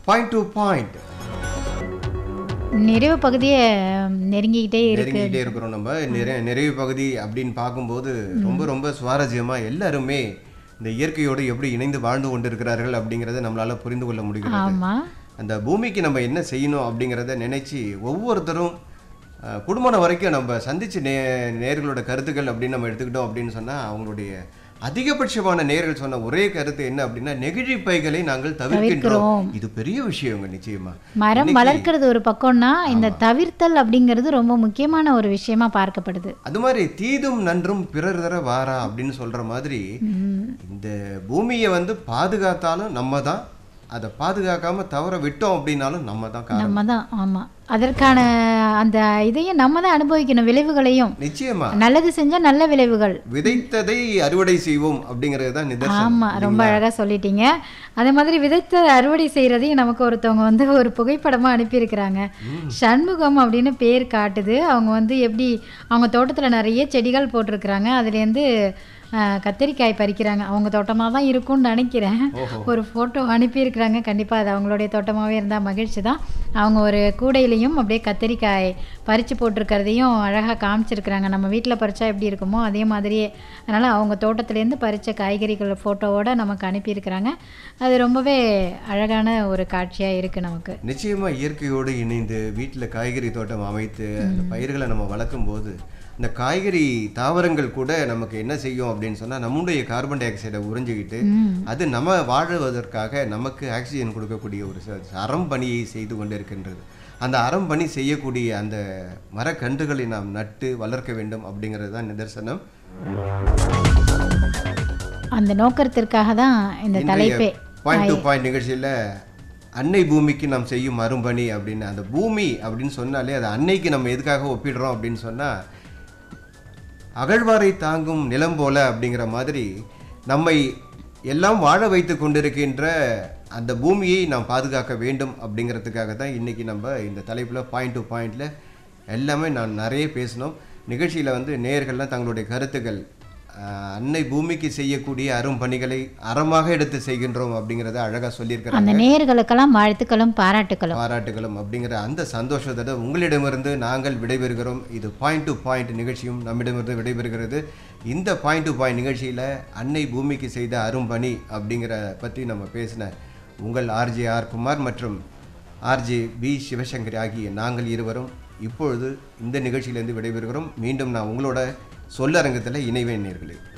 Point to point நிறைவு பகுதியை நெருங்கிக்கிட்டே இருக்கு நெருங்கிக்கிட்டே இருக்கிறோம் நம்ம நிறை நிறைவு பகுதி அப்படின்னு பார்க்கும்போது ரொம்ப ரொம்ப சுவாரஸ்யமா எல்லாருமே இந்த இயற்கையோடு எப்படி இணைந்து வாழ்ந்து கொண்டிருக்கிறார்கள் அப்படிங்கிறத நம்மளால புரிந்து கொள்ள முடிகிறது ஆமா அந்த பூமிக்கு நம்ம என்ன செய்யணும் அப்படிங்கிறத நினைச்சு ஒவ்வொருத்தரும் அஹ், குடும்பம் வரைக்கும் நம்ம சந்திச்ச நே நேர்களோட கருத்துக்கள் அப்படின்னு நம்ம எடுத்துக்கிட்டோம் அப்படின்னு சொன்னா அவங்களுடைய அதிகபட்சமான நேர்கள் சொன்ன ஒரே கருத்து என்ன அப்படின்னா நெகிழி பைகளை நாங்கள் தவிர்க்கின்றோம் இது பெரிய விஷயங்க நிச்சயமா மரம் வளர்க்கறது ஒரு பக்கம்னா இந்த தவிர்த்தல் அப்படிங்கிறது ரொம்ப முக்கியமான ஒரு விஷயமா பார்க்கப்படுது அது மாதிரி தீதும் நன்றும் பிறர் தர வாரா அப்படின்னு சொல்ற மாதிரி இந்த பூமியை வந்து பாதுகாத்தாலும் நம்ம தான் அதை பாதுகாக்காம தவற விட்டோம் அப்படின்னாலும் நம்ம தான் காரணம் நம்ம தான் ஆமா அதற்கான அந்த இதையும் நம்ம தான் அனுபவிக்கணும் விளைவுகளையும் நிச்சயமா நல்லது செஞ்சா நல்ல விளைவுகள் விதைத்ததை அறுவடை செய்வோம் அப்படிங்கிறது தான் நிதர்சனம் ஆமா ரொம்ப அழகா சொல்லிட்டீங்க அதே மாதிரி விதைத்த அறுவடை செய்யறதையும் நமக்கு ஒருத்தவங்க வந்து ஒரு புகைப்படமா அனுப்பியிருக்கிறாங்க சண்முகம் அப்படின்னு பேர் காட்டுது அவங்க வந்து எப்படி அவங்க தோட்டத்துல நிறைய செடிகள் போட்டிருக்கிறாங்க அதுலேருந்து ஆஹ், கத்தரிக்காய் பறிக்கிறாங்க அவங்க தோட்டமாக தான் இருக்கும்னு நினைக்கிறேன் ஓஹோ. ஒரு ஃபோட்டோ அனுப்பியிருக்கிறாங்க கண்டிப்பாக அது அவங்களுடைய தோட்டமாகவே இருந்தால் மகிழ்ச்சி தான் அவங்க ஒரு கூடையிலையும் அப்படியே கத்தரிக்காய் பறித்து போட்டிருக்கிறதையும் அழகாக காமிச்சிருக்கிறாங்க நம்ம வீட்டில் பறிச்சா எப்படி இருக்குமோ அதே மாதிரியே அதனால் அவங்க தோட்டத்துலேருந்து பறித்த காய்கறிகள் ஃபோட்டோவோட நமக்கு அனுப்பியிருக்கிறாங்க அது ரொம்பவே அழகான ஒரு காட்சியாக இருக்குது நமக்கு நிச்சயமா இயற்கையோடு இணைந்து வீட்டில் காய்கறி தோட்டம் அமைத்து அந்த பயிர்களை நம்ம வளர்க்கும் போது இந்த காய்கறி தாவரங்கள் கூட நமக்கு என்ன செய்யும் அப்படின்னு சொன்னா நம்முடைய கார்பன் டை ஆக்சைடை உறிஞ்சிக்கிட்டு ம் அது நம்ம வாழுவதற்காக நமக்கு ஆக்சிஜன் கொடுக்கக்கூடிய ஒரு ச- அறம் பணியை செய்து கொண்டிருக்கின்றது அந்த அறம் பணி செய்யக்கூடிய அந்த மரக்கன்றுகளை நாம் நட்டு வளர்க்க வேண்டும் அப்படிங்கிறது தான் நிதர்சனம் அந்த நோக்கத்திற்காக தான் இந்த தலைப்பே பாயிண்ட் டு பாயிண்ட் நிகழ்ச்சியில அன்னை பூமிக்கு நாம் செய்யும் அரும்பணி அப்படின்னு அந்த பூமி அப்படின்னு சொன்னாலே அது அன்னைக்கு நம்ம எதுக்காக ஒப்பிடுறோம் அப்படின்னு சொன்னா அகழ்வாரை தாங்கும் நிலம் போல அப்படிங்கிற மாதிரி நம்மை எல்லாம் வாழ வைத்து கொண்டிருக்கின்ற அந்த பூமியை நாம் பாதுகாக்க வேண்டும் அப்படிங்கிறதுக்காக தான் இன்னைக்கு நம்ம இந்த தலைப்பில் பாயிண்ட் டு பாயிண்ட்ல எல்லாமே நான் நிறைய பேசினோம் நிகழ்ச்சியில் வந்து நேயர்கள்லாம் தங்களுடைய கருத்துக்கள் ஆஹ், அன்னை பூமிக்கு செய்யக்கூடிய அரும் பணிகளை அறமாக எடுத்து செய்கின்றோம் அப்படிங்கிறத அழகாக சொல்லியிருக்கிறாங்க அந்த நேயர்களுக்கெல்லாம் வாழ்த்துக்களும் பாராட்டுக்களும் பாராட்டுகளும் அப்படிங்கிற அந்த சந்தோஷத்தோட உங்களிடமிருந்து நாங்கள் விடைபெறுகிறோம் இது பாயிண்ட் டு பாயிண்ட் நிகழ்ச்சியும் நம்மிடமிருந்து விடைபெறுகிறது இந்த பாயிண்ட் டு பாயிண்ட் நிகழ்ச்சியில் அன்னை பூமிக்கு செய்த அரும்பணி அப்படிங்கிற பற்றி நம்ம பேசின உங்கள் ஆர்ஜே ஆர் குமார் மற்றும் ஆர்ஜே பி சிவசங்கரி ஆகிய நாங்கள் இருவரும் இப்பொழுது இந்த நிகழ்ச்சியிலிருந்து விடைபெறுகிறோம் மீண்டும் நான் உங்களோட சொல்லரங்கத்தில் இணைவேன் நேர்களே